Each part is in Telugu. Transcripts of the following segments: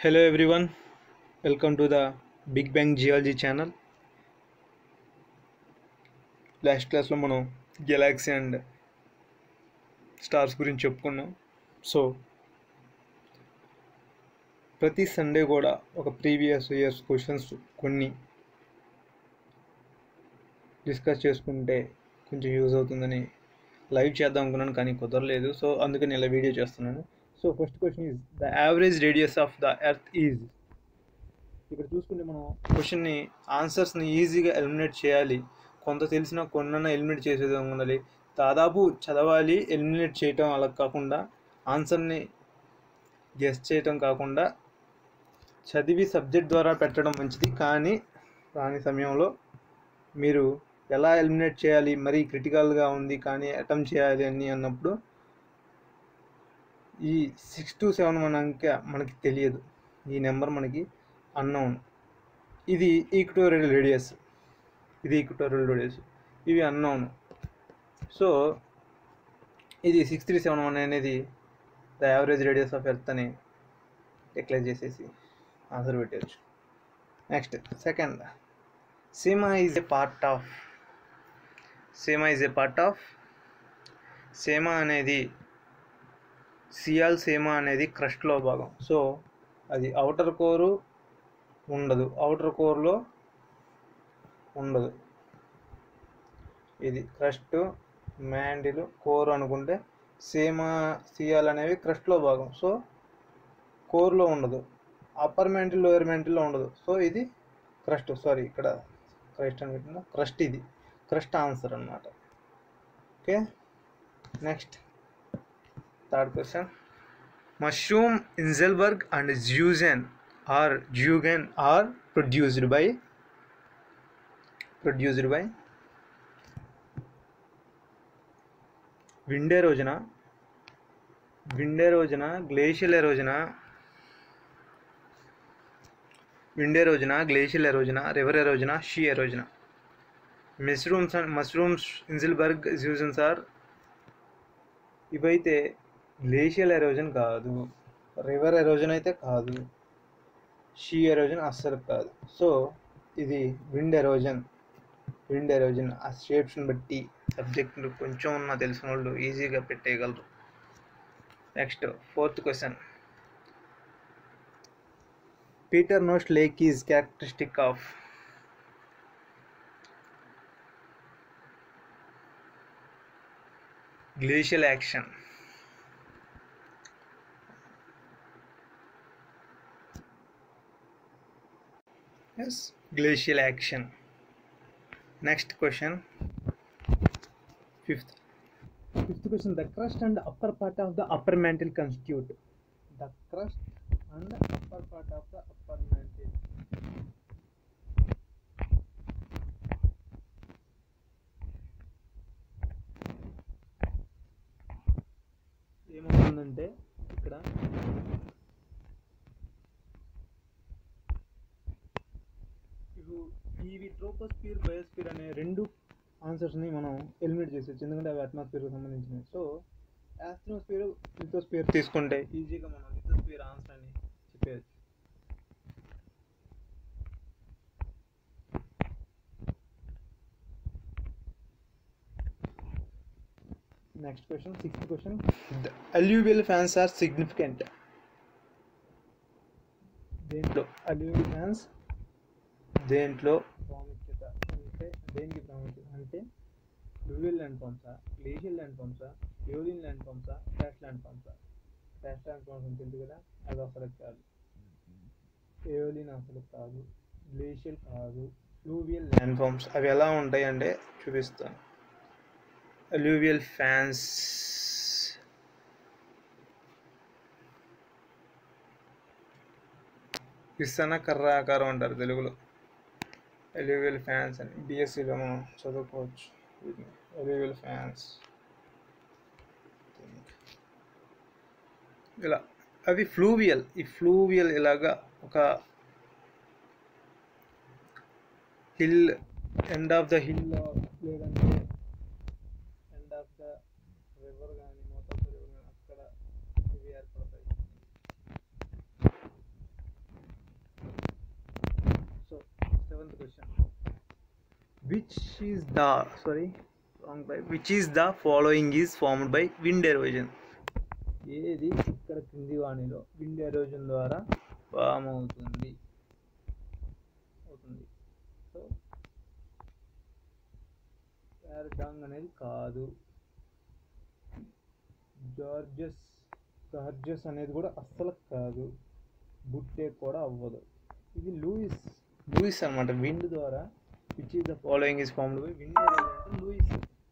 Hello everyone, welcome to the Big Bang Geology channel last క్లాస్లో మనం గెలాక్సీ అండ్ స్టార్స్ గురించి చెప్పుకున్నాం సో ప్రతి సండే కూడా ఒక ప్రీవియస్ ఇయర్స్ క్వశ్చన్స్ కొన్ని డిస్కస్ చేసుకుంటే కొంచెం యూజ్ అవుతుందని లైవ్ చేద్దాం అనుకున్నాను కానీ కుదరలేదు సో అందుకని ఇలా వీడియో చేస్తున్నాను so first question is the average radius of the earth is ఇక్కడ చూసుకుంటే మనం క్వశ్చన్ని ఆన్సర్స్ని ఈజీగా ఎలిమినేట్ చేయాలి కొంత తెలిసిన కొన్న ఎలిమినేట్ చేసే విధంగా ఉండాలి దాదాపు చదవాలి ఎలిమినేట్ చేయటం అలా కాకుండా ఆన్సర్ని గెస్ చేయటం కాకుండా చదివి సబ్జెక్ట్ ద్వారా పెట్టడం మంచిది కానీ రాని సమయంలో మీరు ఎలా ఎలిమినేట్ చేయాలి మరీ క్రిటికల్గా ఉంది కానీ అటెంప్ట్ చేయాలి అని అన్నప్పుడు ఈ సిక్స్ టు సెవెన్ మన అంకె మనకి తెలియదు ఈ నెంబర్ మనకి అన్నౌన్ ఇది ఈక్వటోరియల్ రేడియస్ ఇది ఈక్వటోరియల్ రేడియస్ ఇవి అన్నౌన్ సో ఇది సిక్స్ త్రీ సెవెన్ వన్ అనేది the average radius of earth అని డిక్లేర్ చేసేసి ఆన్సర్ పెట్టవచ్చు next second sima is a part of sima is a part of sima అనేది సియాల్ సీమా అనేది క్రస్ట్లో భాగం సో అది అవుటర్ కోరు ఉండదు అవుటర్ కోర్లో ఉండదు ఇది క్రస్ట్ మ్యాండిల్ కోర్ అనుకుంటే సీమా సియాల్ అనేవి క్రస్ట్లో భాగం సో కోర్లో ఉండదు అప్పర్ మెంటిల్ లోయర్ మెంటిల్లో ఉండదు సో ఇది క్రస్ట్ సారీ ఇక్కడ క్రస్ట్ అని పెట్టిన క్రస్ట్ ఇది క్రస్ట్ ఆన్సర్ అన్నమాట okay next third question mushroom inselberg and zeugen are zeugen are produced by produced by wind erosion wind రోజున గ్లేషియల్ రోజున విండే రోజున గ్లేషియల్ రోజున river erosion sea erosion mushrooms and mushrooms inselberg zeugens are ఇవైతే గ్లేషియల్ ఎరోజన్ కాదు రివర్ ఎరోజన్ అయితే కాదు షీ ఎరోజన్ అస్సలు కాదు సో ఇది విండ్ ఎరోజన్ విండ్ ఎరోజన్ ఆ షేప్స్ని బట్టి సబ్జెక్ట్ కొంచెం ఉన్న తెలిసిన వాళ్ళు ఈజీగా పెట్టేయగలరు next fourth question paternoster lake is characteristic of glacial action yes glacial action next question fifth fifth question the crust and upper part of the upper mantle constitute the crust and upper part of the upper mantle ఏమవుతుందంటే ఇక్కడ ఇప్పుడు ఇవి ట్రోపోస్పియర్ బయోస్పియర్ అనే రెండు ఆన్సర్స్ని మనం ఎలిమినేట్ చేసేయచ్చు ఎందుకంటే అవి అట్మాస్ఫియర్కి సంబంధించినవి సో యాస్ట్రోస్పియర్ లిథోస్పియర్ తీసుకుంటే ఈజీగా మనం లిథోస్పియర్ ఆన్సర్ అని చెప్పేయచ్చు next question sixth question alluvial fans are significant దేంట్లో అల్యూవియల్ ఫ్యాన్స్ దేంట్లో ప్రాముఖ్యత అంటే దేనికి ప్రాముఖ్యత అంటే ఫ్లూవియల్ ల్యాండ్ పంప్సా గ్లేషియల్ ల్యాండ్ పంప్సా యోలిన్ ల్యాండ్ పంప్సా ఫ్లాష్ ల్యాండ్ పంప్సా ఫ్లాష్ ల్యాండ్ పంప్స్ అని తెలుసు కదా అది అసలు కాదు ఏయోలిన్ అసలు కాదు గ్లేషియల్ కాదు ఫ్లూవియల్ ల్యాండ్ పంప్స్ అవి ఎలా ఉంటాయి అంటే చూపిస్తాను అల్యూవియల్ ఫ్యాన్స్ విస్తన కర్ర ఆకారం అంటారు తెలుగులో ఎలివియల్ ఫ్యాన్స్ అని బిఎస్సిలో మనం చదువుకోవచ్చు ఎలివియల్ ఫ్యాన్స్ ఇలా అవి ఫ్లూవియల్ ఈ ఫ్లూవియల్ ఇలాగా ఒక hill end of the hill లేదంటే ఎండ్ ఆఫ్ ద రివర్ కానీ మోటార్ రివర్ కానీ అక్కడ ఇవి ఏర్పడతాయి seventh question which is the sorry wrong by which is the following is formed by wind erosion ఏది ఇక్కడ క్రింది వాణిలో విండ్ ఎరోజన్ ద్వారా ఫామ్ అవుతుంది అవుతుంది సో డాంగ్ అనేది కాదు జార్జెస్ జార్జెస్ అనేది కూడా అస్సలు కాదు బుట్టే కూడా అవ్వదు ఇది లూయిస్ లూయిస్ అనమాట విండ్ ద్వారా which is the following is formed by wind అంటే loess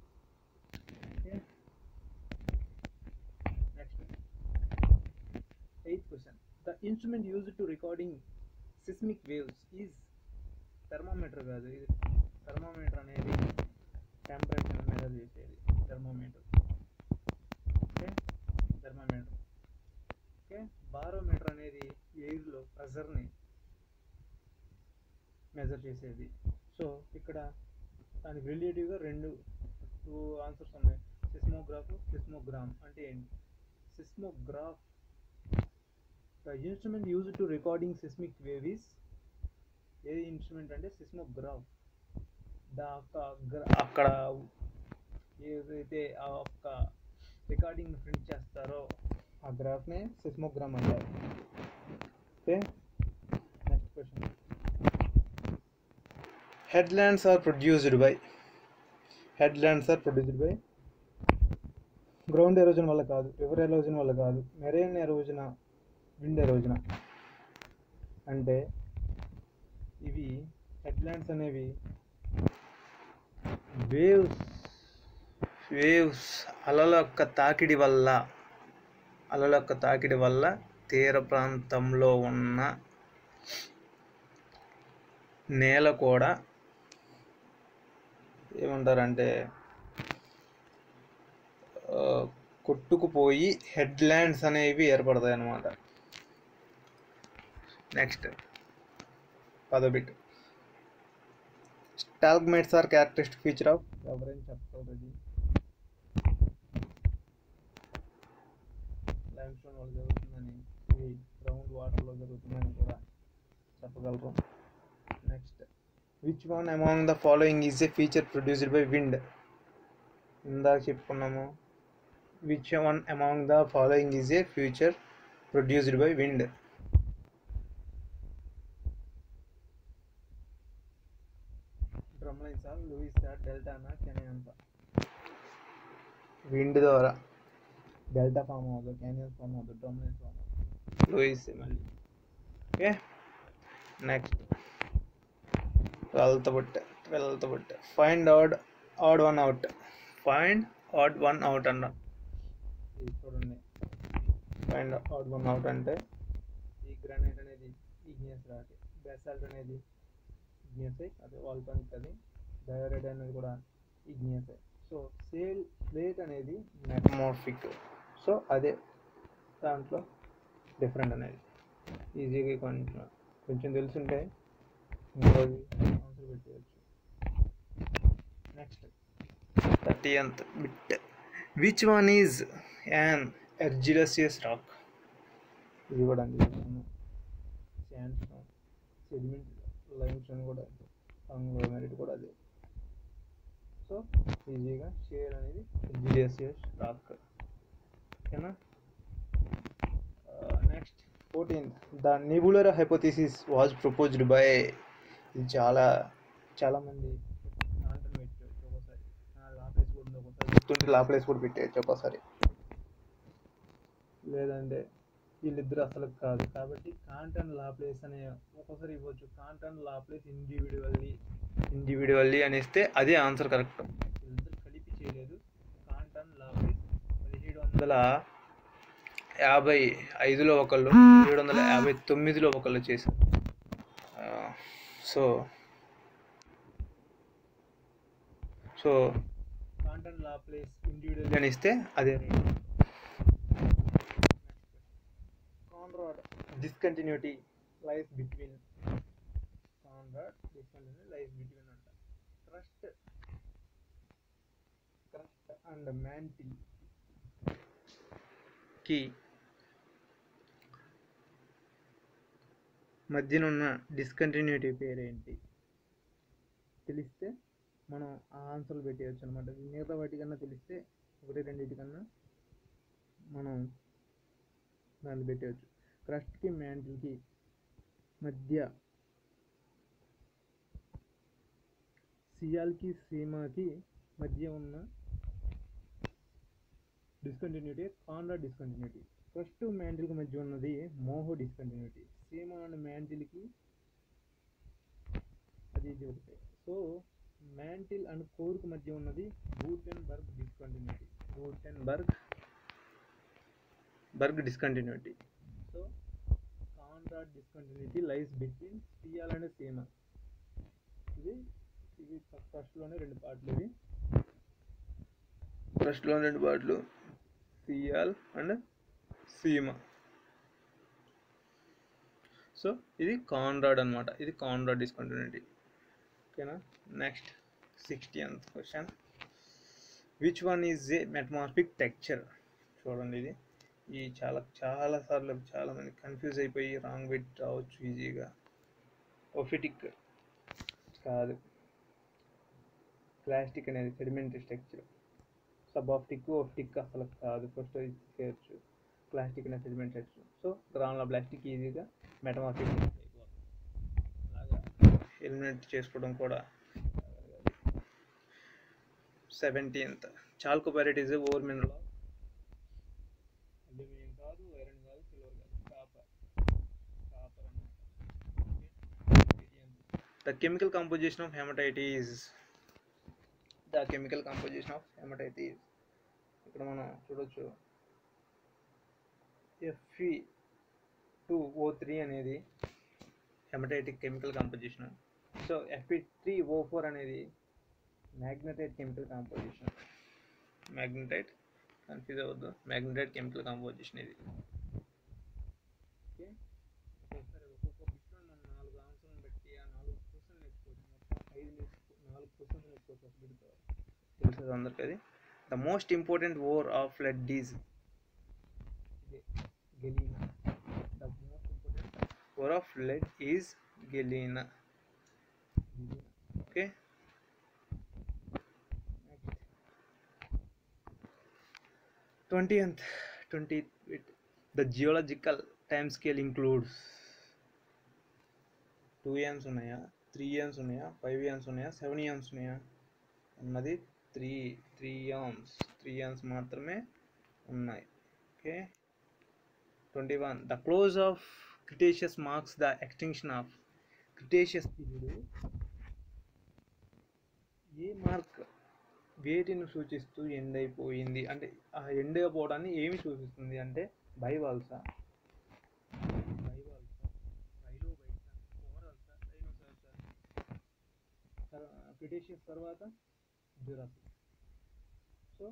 next eighth question the instrument used to recording seismic waves is thermometer కాదు ఇది థర్మామీటర్ అనేది టెంపరేచర్ మెజర్ చేసేది thermometer okay thermometer okay barometer అనేది ఎయిర్లో ప్రెషర్ని మెజర్ చేసేది సో ఇక్కడ దానికి రిలేటివ్గా రెండు టూ ఆన్సర్స్ ఉన్నాయి సిస్మోగ్రాఫ్ సిస్మోగ్రామ్ అంటే ఏంటి seismograph the instrument use to recording seismic wave is a instrument అంటే సిస్మోగ్రాఫ్ దా అక్కడ ఏదైతే ఆ ఒక్క రికార్డింగ్ ప్రింట్ చేస్తారో ఆ గ్రాఫ్నే సిస్మోగ్రామ్ అంటారు okay next question headlands are produced by headlands are produced by ground erosion వల్ల కాదు రివర్ ఎరోజన్ వల్ల కాదు మెరైన్ ఎరోజన విండ్ ఎరోజన అంటే ఇవి హెడ్లాండ్స్ అనేవి వేవ్స్ వేవ్స్ అలల యొక్క తాకిడి వల్ల అలల యొక్క తాకిడి వల్ల తీర ప్రాంతంలో ఉన్న నేల కూడా ఏమంటారంటే ఆ, కొట్టుకుపోయి హెడ్లాండ్స్ అనేవి ఏర్పడతాయి అన్నమాట నెక్స్ట్ పదో bit stalagmites are characteristic feature of ఎవరైనా చెప్తారు అది లైమ్ స్టోన్ వల్ల జరుగుతుందని ఇది గ్రౌండ్ వాటర్లో జరుగుతుందని కూడా చెప్పగలరు next which one among the following is a feature produced by wind ఇందాక చెప్పుకున్నాము which one among the following is a future produced by wind డ్రమ్లైన్సా లూయిసా డెల్టానా కెనియన్స్ విండ్ ద్వారా డెల్టా ఫామ్ అవ్వదు క్యానియన్స్ ఫామ్ అవ్వదు డ్రమ్లైన్స్ ఫామ్ అవ్వదు లూయిస్ మళ్ళీ okay next twelfth bit twelfth bit find out odd one out find odd one out అన్న ఇది చూడండి ఫైండ్ ఆడ్ వన్ అవుట్ అంటే ఈ గ్రానైట్ అనేది ఈగ్నియస్ రాక్ బెసాల్ట్ అనేది ఈగ్నియస్ అదే వాల్కానిక్ అది డయోరైడ్ అనేది కూడా ఈగ్నియస్ సో సేల్ ప్లేట్ అనేది మెటమార్ఫిక్ సో అదే దాంట్లో డిఫరెంట్ అనేది ఈజీగా కొంచెం కొంచెం తెలుసుంటే ఇంకోది ఆన్సర్ పెట్టేయచ్చు next thirteenth bit which one is an argillaceous rock ఇది కూడా అండి sand stone sediment lime stone కూడా మెరిట్ కూడా అదే సో ఈజీగా షేర్ అనేది ఎర్జిలసియస్ రాక్ ఓకేనా next fourteen the nebular hypothesis was proposed by ఇది చాలా చాలామంది ఆన్సర్ పెట్టవచ్చు ఒక్కోసారి లాప్లేస్ కూడా ఉంది ఒక్కోసారి గుర్తుంటే లాప్లేస్ కూడా పెట్టేయచ్చు ఒక్కోసారి లేదంటే వీళ్ళిద్దరు అసలు కాదు కాబట్టి కాంట్ అండ్ లాప్లేస్ అనే ఒక్కోసారి ఇవ్వచ్చు Kant and Laplace individually individually అని ఇస్తే అదే ఆన్సర్ కరెక్ట్ వీళ్ళిద్దరు కలిపి చేయలేదు కాంట్ అండ్ లాప్లేస్ పదిహేడు వందల యాభై ఐదులో ఒకళ్ళు ఏడు వందల యాభై తొమ్మిదిలో ఒకళ్ళు చేశారు ఆ, so so Kant and Laplace individual అని ఇస్తే అదే Conrad discontinuity lies between Conrad discontinuity lies between అంట ట్రస్ట్ ట్రస్ట్ అండ్ మ్యాంటిల్ కి మధ్యనున్న డిస్కంటిన్యూటీ పేరేంటి తెలిస్తే మనం ఆ ఆన్సర్లు పెట్టేయచ్చు అనమాట మిగతా వాటికన్నా తెలిస్తే ఒకటి రెండింటికన్నా మనం దాన్ని పెట్టేయచ్చు క్రస్ట్కి మ్యాంటిల్కి మధ్య సియాల్కి సీమాకి మధ్య ఉన్న డిస్కంటిన్యూటీ కాండా డిస్కంటిన్యూటీ ఫస్ట్ మ్యాంటిల్కి మధ్య ఉన్నది మోహో డిస్కంటిన్యూటీ సీమా అండ్ మ్యాంటిల్కి అది ఇది ఒకటే సో మ్యాంటిల్ అండ్ కోర్కు మధ్య ఉన్నది Gutenberg discontinuity Gutenberg berg discontinuity so Conrad discontinuity lies between sial and sima ఇది ఇవి ఫస్ట్లోనే రెండు పార్ట్లు ఇవి ఫస్ట్లో రెండు పార్ట్లు సియాల్ అండ్ సీమా సో ఇది కాన్రాడ్ అనమాట ఇది కాన్రాడ్ డిస్కంటిన్యూటీ ఓకేనా next sixteenth question which one is a metamorphic texture చూడండి ఇది ఈ చాలా చాలా సార్లు చాలా మంది కన్ఫ్యూజ్ అయిపోయి రాంగ్ బిట్ రావచ్చు ఈజీగా ఒఫిటిక్ కాదు ప్లాస్టిక్ అనేది సెడిమెంటరీ స్ట్రక్చర్ సబాఫ్టిక్ ఒఫ్టిక్ అసలు కాదు ఫస్ట్ చేయొచ్చు ప్లాస్టిక్ అనేది సెడిమెంట్ స్ట్రక్చర్ సో గ్రాముల ప్లాస్టిక్ ఈజీగా మెటమార్ఫిక్ అలాగా ఎలిమినేట్ చేసుకోవడం కూడా seventeenth chalcopyrite is ore mineral aluminium కాదు ఐరన్ కాదు సిల్వర్ కాదు copper copper the chemical composition of hematite is the chemical composition of hematite is ఇక్కడ మనం చూడొచ్చు ఎఫ్ఈ టూ ఓ త్రీ అనేది హెమటైటిక్ chemical composition so F E three O four అనేది magnetite chemical composition magnetite confuse అవ్వద్దు మ్యాగ్నటైట్ కెమికల్ కాంపోజిషన్ ఇది ఓకే ఒకసారి ఒక్కొక్క బిట్లో మనం నాలుగు ఆన్సర్లను బట్టి ఆ నాలుగు క్వశ్చన్ నేర్చుకోవచ్చు మొత్తం ఐదు నేర్చుకో నాలుగు క్వశ్చన్స్ నేర్చుకోవచ్చు ఒక బిడ్తో తెలుసు అందరికి అది the most important ore of lead is galena the most important ore of lead is galena okay twentieth twenty the geological time scale includes two eras ఉన్నాయా త్రీ ఇయర్స్ ఉన్నాయా ఫైవ్ ఇయర్స్ ఉన్నాయా సెవెన్ ఇయర్స్ ఉన్నాయా ఉన్నది three three eras three eras మాత్రమే ఉన్నాయి okay twenty one the close of cretaceous marks the extinction of cretaceous period a mark వేటిని సూచిస్తూ ఎండ్ అయిపోయింది అంటే ఆ ఎండ్ అయిపోవడాన్ని ఏమి సూచిస్తుంది అంటే బైవాల్సా బైవాల్సా రైలోబైట్సా ఓవరాల్సా డైనోసార్సా క్రిటేషియస్ తర్వాత Jurassic so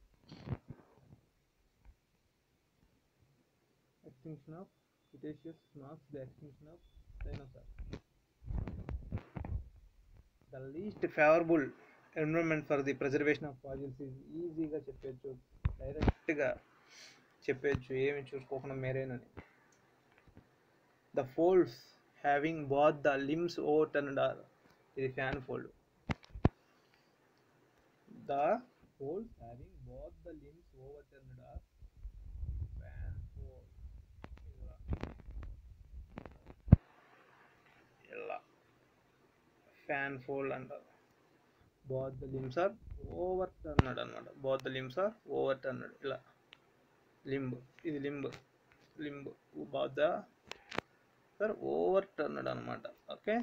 extinction of cretaceous marks the extinction of dinosaur the least favourable environment for the preservation of fossils is ఈజీగా చెప్పచ్చు డైరెక్ట్గా చెప్పచ్చు ఏమి చూసుకోకుండా మేరేనని the folds having both the limbs overturned are ఇది fan fold the folds having both the limbs overturned are fan fold ఇలా ఇలా ఫ్యాన్ ఫోల్డ్ అంటారు both the limbs are overturned అనమాట both the limbs are overturned ఇలా లింబ్ ఇది limb limb both the sir overturned అనమాట okay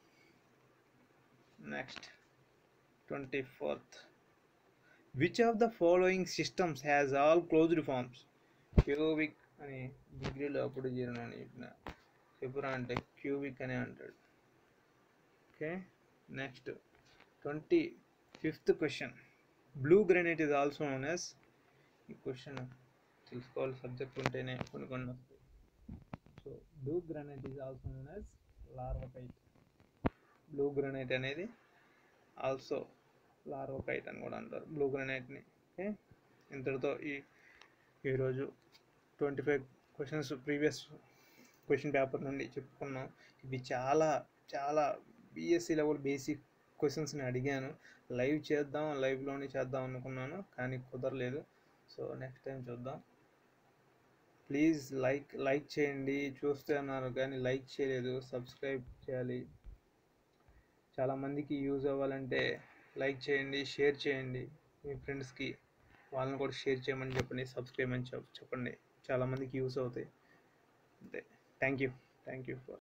next twenty fourth which of the following systems has all closed forms cubic అని డిగ్రీలో అప్పుడు చేరిన అని చెప్పిన చెప్పురా అంటే క్యూబిక్ అనే అంటాడు okay next twenty fifth question blue granite is also known as ఈ క్వశ్చన్ తెలుసుకోవాలి సబ్జెక్ట్ ఉంటేనే కొన్ని కొన్ని వస్తాయి so blue granite is also known as larvikite blue granite అనేది ఆల్సో లార్వకైట్ అని కూడా అంటారు బ్లూ గ్రానైట్ని ఓకే ఇంతటితో ఈ ఈరోజు twenty five questions previous question paper నుండి చెప్పుకున్నాం ఇవి చాలా చాలా బీఎస్సీ లెవెల్ బేసిక్ క్వశ్చన్స్ని అడిగాను లైవ్ చేద్దాం లైవ్లోనే చేద్దాం అనుకున్నాను కానీ కుదరలేదు సో నెక్స్ట్ టైం చూద్దాం ప్లీజ్ లైక్ లైక్ చేయండి చూస్తే అన్నారు కానీ లైక్ చేయలేదు సబ్స్క్రైబ్ చేయాలి చాలామందికి యూజ్ అవ్వాలంటే లైక్ చేయండి షేర్ చేయండి మీ ఫ్రెండ్స్కి వాళ్ళని కూడా షేర్ చేయమని చెప్పండి సబ్స్క్రైబ్ అని చెప్ చెప్పండి చాలామందికి యూస్ అవుతాయి అంతే thank you thank you for